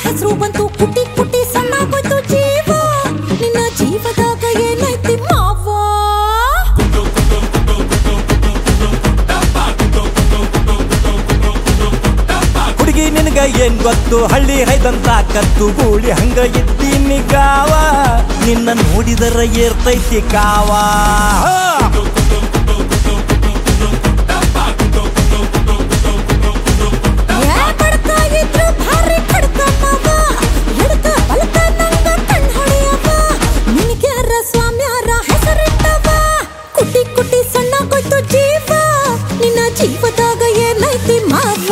ಹೆಸರು ಬಂತು ಕುಟಿ ಕುಟಿ ಸಣ್ಣ ಹೋಯ್ತು ಜೀವ ನಿನ್ನ ಜೀವದಾಗ ಏನೈತಿ ಮಾವ ಹುಡುಗಿ ನಿನಗ ಏನ್ ಗೊತ್ತು ಹಳ್ಳಿ ಹೈದಂತ ಕತ್ತು ಗೂಳಿ ಹಂಗ ಇದ್ದೀನಿ ಗಾವ ನಿನ್ನ ನೋಡಿದರ ಏರ್ತೈತಿ ಕಾವ ಏ ಬಡ್ಕ ಇದ್ರು ಭಾರಿ ಕಡ್ಕ ಮಾವ ಎಡ್ಕ ಬಲ್ಕ ನಂಗ ಕಣ್ ಹೊಡೆಯವ ನಿನಗ್ಯಾರ ಸ್ವಾಮ್ಯಾರ ಹೆಸರಿಟ್ಟವ ಕುಟಿ ಕುಟಿ ಸಣ್ಣ ಹೋಯ್ತು ಜೀವ ನಿನ್ನ ಜೀವದಾಗ ಏನೈತಿ ಮಾವ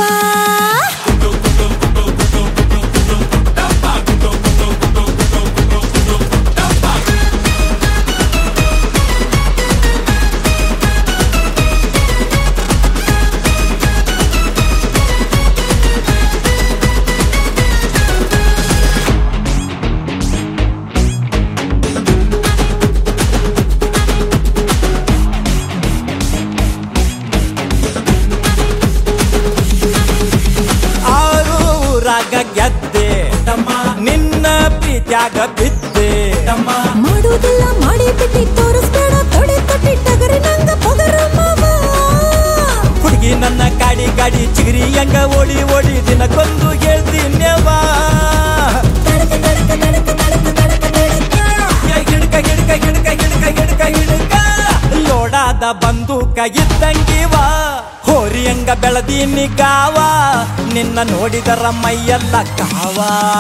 ಆರು ಊರಾಗ ಗೆದ್ದೆ ನಿನ್ನ ಪ್ರೀತ್ಯಾಗ ಬಿದ್ದೆ ಮಾಡುವುದಿಲ್ಲ ಮಾಡಿ ಬಿಟ್ಟಿ ತೋರಿಸ್ಬೇಡ ತೊಡೆ ತಟ್ಟಿ ಟಗರಿ ನಂಗ ಪಗರ ಮಾವ ಹುಡುಗಿ ನನ್ನ ಗಾಡಿ ಗಾಡಿ ಚಿಗರಿ ಹಂಗ ಓಡಿ ಓಡಿ ದಿನಕ್ಕೊಂದು ಹೇಳ್ತೀನ್ಯವಾ ತಡಕ ತಡಕ ತಡಕ ತಡಕ ತಡಕ ತಡಕ ಹಿಡ್ಕ ಹಿಡ್ಕ ಹಿಡ್ಕ ಹಿಡ್ಕ ಹಿಡ್ಕ ಹಿಡ್ಕ ಲೋಡಾದ ಬಂದೂಕ ಇದ್ದಂಗಿವ ಹೋರಿ ಹಂಗ ಬೆಳದೀನಿ ಗಾವ ನಿನ್ನ ನೋಡಿದರ ಮೈಯೆಲ್ಲ ಕಾವ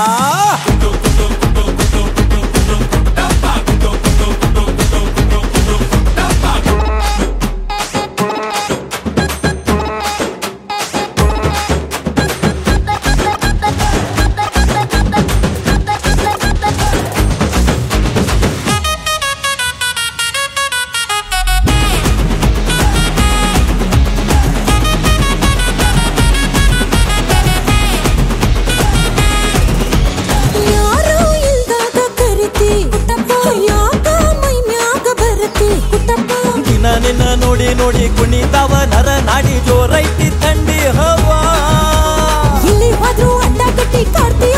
ಯಾರು ಇಲ್ದಾಗ ಕರಿತಿ ಯಾಕ ಮೈ ಮ್ಯಾಗ ಬರತಿ ಕುಟಪ್ಪ ದಿನ ನಿನ್ನ ನೋಡಿ ನೋಡಿ ಕುಣಿತಾವ ನರ ನಾಡಿ ಜೋರೈತಿ ಥಂಡಿ ಹವಾ ಇಲ್ಲಿ ಹೋದ್ರು ಅಡ್ಡ ಕಟ್ಟಿ ಕಾಡ್ತಿ